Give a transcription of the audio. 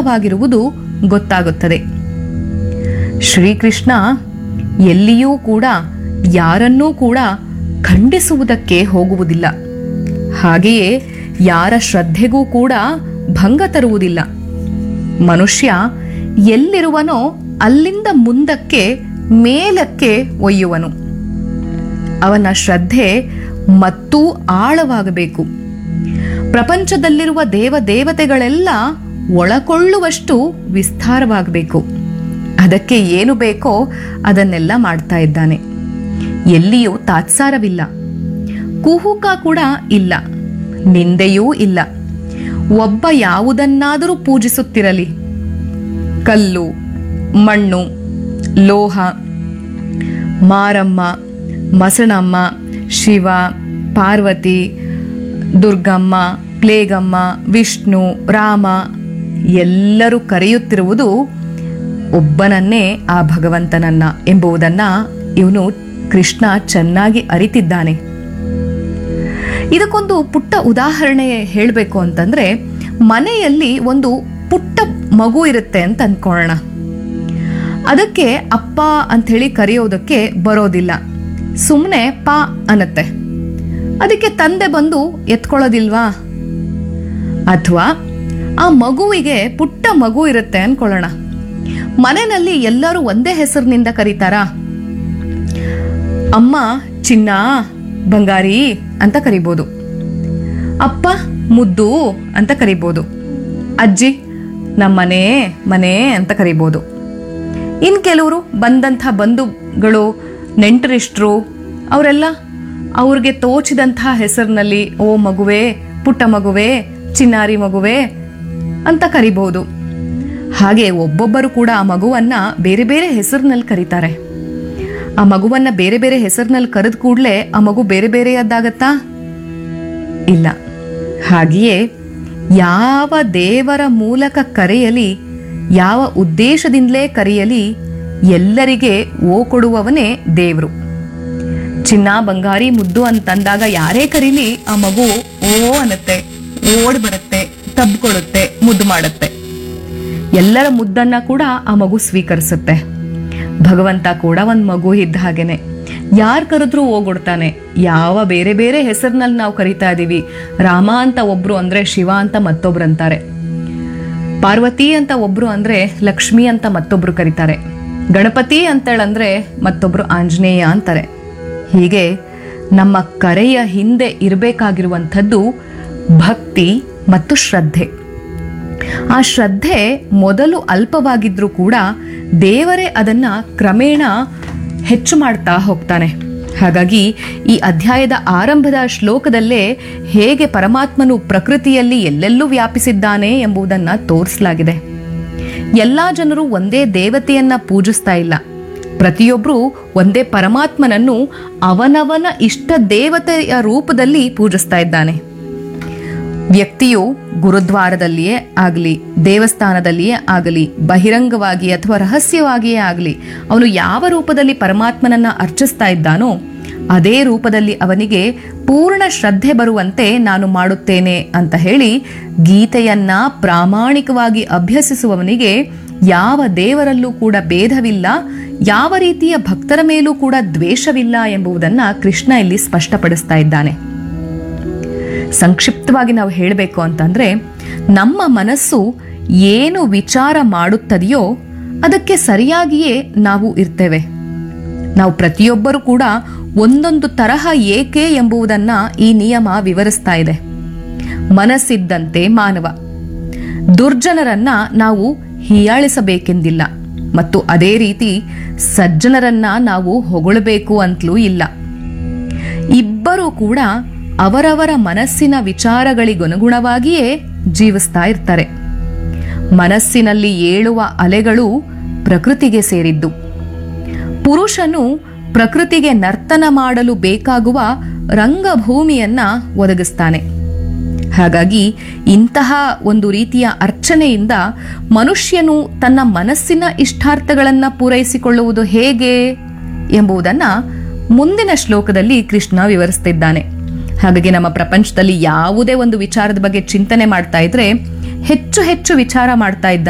ಶಾಂತವಾಗಿರುವುದು ಗೊತ್ತಾಗುತ್ತದೆ ಶ್ರೀಕೃಷ್ಣ ಎಲ್ಲಿಯೂ ಕೂಡ ಯಾರನ್ನೂ ಕೂಡ ಖಂಡಿಸುವುದಕ್ಕೆ ಹೋಗುವುದಿಲ್ಲ ಹಾಗೆಯೇ ಯಾರ ಶ್ರದ್ಧೆಗೂ ಕೂಡ ಭಂಗ ತರುವುದಿಲ್ಲ ಮನುಷ್ಯ ಎಲ್ಲಿರುವನೋ ಅಲ್ಲಿಂದ ಮುಂದಕ್ಕೆ ಮೇಲಕ್ಕೆ ಒಯ್ಯುವನು ಅವನ ಶ್ರದ್ಧೆ ಮತ್ತೂ ಆಳವಾಗಬೇಕು ಪ್ರಪಂಚದಲ್ಲಿರುವ ದೇವ ದೇವತೆಗಳೆಲ್ಲ ಒಳಕೊಳ್ಳುವಷ್ಟು ವಿಸ್ತಾರವಾಗಬೇಕು ಅದಕ್ಕೆ ಏನು ಬೇಕೋ ಅದನ್ನೆಲ್ಲ ಮಾಡ್ತಾ ಇದ್ದಾನೆ ಎಲ್ಲಿಯೂ ತಾತ್ಸಾರವಿಲ್ಲ ಕುಹುಕ ಕೂಡ ಇಲ್ಲ ನಿಂದೆಯೂ ಇಲ್ಲ ಒಬ್ಬ ಯಾವುದನ್ನಾದರೂ ಪೂಜಿಸುತ್ತಿರಲಿ ಕಲ್ಲು ಮಣ್ಣು ಲೋಹ ಮಾರಮ್ಮ ಮಸಣಮ್ಮ ಶಿವ ಪಾರ್ವತಿ ದುರ್ಗಮ್ಮ ಪ್ಲೇಗಮ್ಮ ವಿಷ್ಣು ರಾಮ ಎಲ್ಲರೂ ಕರೆಯುತ್ತಿರುವುದು ಒಬ್ಬನನ್ನೇ ಆ ಭಗವಂತನನ್ನ ಎಂಬುದನ್ನ ಇವನು ಕೃಷ್ಣ ಚೆನ್ನಾಗಿ ಅರಿತಿದ್ದಾನೆ ಇದಕ್ಕೊಂದು ಪುಟ್ಟ ಉದಾಹರಣೆ ಹೇಳಬೇಕು ಅಂತಂದ್ರೆ ಮನೆಯಲ್ಲಿ ಒಂದು ಪುಟ್ಟ ಮಗು ಇರುತ್ತೆ ಅಂತ ಅನ್ಕೊಳ್ಳೋಣ ಅದಕ್ಕೆ ಅಪ್ಪ ಅಂತ ಹೇಳಿ ಕರೆಯೋದಕ್ಕೆ ಬರೋದಿಲ್ಲ ಸುಮ್ಮನೆ ಪಾ ಅನ್ನತ್ತೆ ಅದಕ್ಕೆ ತಂದೆ ಬಂದು ಎತ್ಕೊಳ್ಳೋದಿಲ್ವಾ ಅಥವಾ ಆ ಮಗುವಿಗೆ ಪುಟ್ಟ ಮಗು ಇರುತ್ತೆ ಅನ್ಕೊಳ್ಳೋಣ ಮನೆಯಲ್ಲಿ ಎಲ್ಲರೂ ಒಂದೇ ಹೆಸರಿನಿಂದ ಕರೀತಾರಾ ಅಮ್ಮ ಚಿನ್ನ ಬಂಗಾರಿ ಅಂತ ಕರಿಬೋದು ಅಪ್ಪ ಮುದ್ದು ಅಂತ ಕರಿಬೋದು ಅಜ್ಜಿ ನಮ್ಮನೆ ಮನೆ ಅಂತ ಕರಿಬೋದು ಇನ್ ಕೆಲವರು ಬಂದಂಥ ಬಂಧುಗಳು ನೆಂಟರಿಷ್ಟ್ರು ಅವರೆಲ್ಲ ಅವ್ರಿಗೆ ತೋಚಿದಂಥ ಹೆಸರಿನಲ್ಲಿ ಓ ಮಗುವೆ ಪುಟ್ಟ ಮಗುವೆ ಚಿನ್ನಾರಿ ಮಗುವೆ ಅಂತ ಕರಿಬಹುದು ಹಾಗೆ ಒಬ್ಬೊಬ್ಬರು ಕೂಡ ಆ ಮಗುವನ್ನ ಬೇರೆ ಬೇರೆ ಹೆಸರಿನಲ್ಲಿ ಕರೀತಾರೆ ಆ ಮಗುವನ್ನ ಬೇರೆ ಬೇರೆ ಹೆಸರಿನಲ್ಲಿ ಕರೆದ ಕೂಡಲೇ ಆ ಮಗು ಬೇರೆ ಬೇರೆಯದ್ದಾಗತ್ತಾ ಇಲ್ಲ ಹಾಗೆಯೇ ಯಾವ ದೇವರ ಮೂಲಕ ಕರೆಯಲಿ ಯಾವ ಉದ್ದೇಶದಿಂದಲೇ ಕರೆಯಲಿ ಎಲ್ಲರಿಗೆ ಓ ಕೊಡುವವನೇ ದೇವರು ಚಿನ್ನ ಬಂಗಾರಿ ಮುದ್ದು ಅಂತಂದಾಗ ಯಾರೇ ಕರೀಲಿ ಆ ಮಗು ಓ ಅನ್ನತ್ತೆ ಓಡ್ ಬರುತ್ತೆ ತಬ್ಕೊಳುತ್ತೆ ಮುದ್ದು ಮಾಡುತ್ತೆ ಎಲ್ಲರ ಮುದ್ದನ್ನ ಕೂಡ ಆ ಮಗು ಸ್ವೀಕರಿಸುತ್ತೆ ಭಗವಂತ ಕೂಡ ಒಂದು ಮಗು ಇದ್ದ ಹಾಗೇನೆ ಯಾರು ಕರೆದ್ರೂ ಹೋಗೊಡ್ತಾನೆ ಯಾವ ಬೇರೆ ಬೇರೆ ಹೆಸರಿನಲ್ಲಿ ನಾವು ಕರಿತಾ ಇದೀವಿ ರಾಮ ಅಂತ ಒಬ್ರು ಅಂದ್ರೆ ಶಿವ ಅಂತ ಮತ್ತೊಬ್ರು ಅಂತಾರೆ ಪಾರ್ವತಿ ಅಂತ ಒಬ್ರು ಅಂದ್ರೆ ಲಕ್ಷ್ಮಿ ಅಂತ ಮತ್ತೊಬ್ರು ಕರೀತಾರೆ ಗಣಪತಿ ಅಂತೇಳಂದ್ರೆ ಮತ್ತೊಬ್ರು ಆಂಜನೇಯ ಅಂತಾರೆ ಹೀಗೆ ನಮ್ಮ ಕರೆಯ ಹಿಂದೆ ಇರಬೇಕಾಗಿರುವಂಥದ್ದು ಭಕ್ತಿ ಮತ್ತು ಶ್ರದ್ಧೆ ಆ ಶ್ರದ್ಧೆ ಮೊದಲು ಅಲ್ಪವಾಗಿದ್ರೂ ಕೂಡ ದೇವರೇ ಅದನ್ನ ಕ್ರಮೇಣ ಹೆಚ್ಚು ಮಾಡ್ತಾ ಹೋಗ್ತಾನೆ ಹಾಗಾಗಿ ಈ ಅಧ್ಯಾಯದ ಆರಂಭದ ಶ್ಲೋಕದಲ್ಲೇ ಹೇಗೆ ಪರಮಾತ್ಮನು ಪ್ರಕೃತಿಯಲ್ಲಿ ಎಲ್ಲೆಲ್ಲೂ ವ್ಯಾಪಿಸಿದ್ದಾನೆ ಎಂಬುದನ್ನ ತೋರಿಸಲಾಗಿದೆ ಎಲ್ಲಾ ಜನರು ಒಂದೇ ದೇವತೆಯನ್ನ ಪೂಜಿಸ್ತಾ ಇಲ್ಲ ಪ್ರತಿಯೊಬ್ಬರು ಒಂದೇ ಪರಮಾತ್ಮನನ್ನು ಅವನವನ ಇಷ್ಟ ದೇವತೆಯ ರೂಪದಲ್ಲಿ ಪೂಜಿಸ್ತಾ ಇದ್ದಾನೆ ವ್ಯಕ್ತಿಯು ಗುರುದ್ವಾರದಲ್ಲಿಯೇ ಆಗಲಿ ದೇವಸ್ಥಾನದಲ್ಲಿಯೇ ಆಗಲಿ ಬಹಿರಂಗವಾಗಿ ಅಥವಾ ರಹಸ್ಯವಾಗಿಯೇ ಆಗಲಿ ಅವನು ಯಾವ ರೂಪದಲ್ಲಿ ಪರಮಾತ್ಮನನ್ನ ಅರ್ಚಿಸ್ತಾ ಇದ್ದಾನೋ ಅದೇ ರೂಪದಲ್ಲಿ ಅವನಿಗೆ ಪೂರ್ಣ ಶ್ರದ್ಧೆ ಬರುವಂತೆ ನಾನು ಮಾಡುತ್ತೇನೆ ಅಂತ ಹೇಳಿ ಗೀತೆಯನ್ನ ಪ್ರಾಮಾಣಿಕವಾಗಿ ಅಭ್ಯಸಿಸುವವನಿಗೆ ಯಾವ ದೇವರಲ್ಲೂ ಕೂಡ ಭೇದವಿಲ್ಲ ಯಾವ ರೀತಿಯ ಭಕ್ತರ ಮೇಲೂ ಕೂಡ ದ್ವೇಷವಿಲ್ಲ ಎಂಬುದನ್ನ ಕೃಷ್ಣ ಇಲ್ಲಿ ಸ್ಪಷ್ಟಪಡಿಸ್ತಾ ಇದ್ದಾನೆ ಸಂಕ್ಷಿಪ್ತವಾಗಿ ನಾವು ಹೇಳಬೇಕು ಅಂತಂದ್ರೆ ನಮ್ಮ ಮನಸ್ಸು ಏನು ವಿಚಾರ ಮಾಡುತ್ತದೆಯೋ ಅದಕ್ಕೆ ಸರಿಯಾಗಿಯೇ ನಾವು ಇರ್ತೇವೆ ನಾವು ಪ್ರತಿಯೊಬ್ಬರು ಕೂಡ ಒಂದೊಂದು ತರಹ ಏಕೆ ಎಂಬುದನ್ನ ಈ ನಿಯಮ ವಿವರಿಸ್ತಾ ಇದೆ ಮನಸ್ಸಿದ್ದಂತೆ ಮಾನವ ದುರ್ಜನರನ್ನ ನಾವು ಹೀಯಾಳಿಸಬೇಕೆಂದಿಲ್ಲ ಮತ್ತು ಅದೇ ರೀತಿ ಸಜ್ಜನರನ್ನ ನಾವು ಹೊಗಳಬೇಕು ಅಂತಲೂ ಇಲ್ಲ ಇಬ್ಬರೂ ಕೂಡ ಅವರವರ ಮನಸ್ಸಿನ ವಿಚಾರಗಳಿಗನುಗುಣವಾಗಿಯೇ ಜೀವಿಸ್ತಾ ಇರ್ತಾರೆ ಮನಸ್ಸಿನಲ್ಲಿ ಏಳುವ ಅಲೆಗಳು ಪ್ರಕೃತಿಗೆ ಸೇರಿದ್ದು ಪುರುಷನು ಪ್ರಕೃತಿಗೆ ನರ್ತನ ಮಾಡಲು ಬೇಕಾಗುವ ರಂಗಭೂಮಿಯನ್ನ ಒದಗಿಸ್ತಾನೆ ಹಾಗಾಗಿ ಇಂತಹ ಒಂದು ರೀತಿಯ ಅರ್ಚನೆಯಿಂದ ಮನುಷ್ಯನು ತನ್ನ ಮನಸ್ಸಿನ ಇಷ್ಟಾರ್ಥಗಳನ್ನ ಪೂರೈಸಿಕೊಳ್ಳುವುದು ಹೇಗೆ ಎಂಬುದನ್ನ ಮುಂದಿನ ಶ್ಲೋಕದಲ್ಲಿ ಕೃಷ್ಣ ವಿವರಿಸ್ತಿದ್ದಾನೆ ಹಾಗಾಗಿ ನಮ್ಮ ಪ್ರಪಂಚದಲ್ಲಿ ಯಾವುದೇ ಒಂದು ವಿಚಾರದ ಬಗ್ಗೆ ಚಿಂತನೆ ಮಾಡ್ತಾ ಇದ್ರೆ ಹೆಚ್ಚು ಹೆಚ್ಚು ವಿಚಾರ ಮಾಡ್ತಾ ಇದ್ದ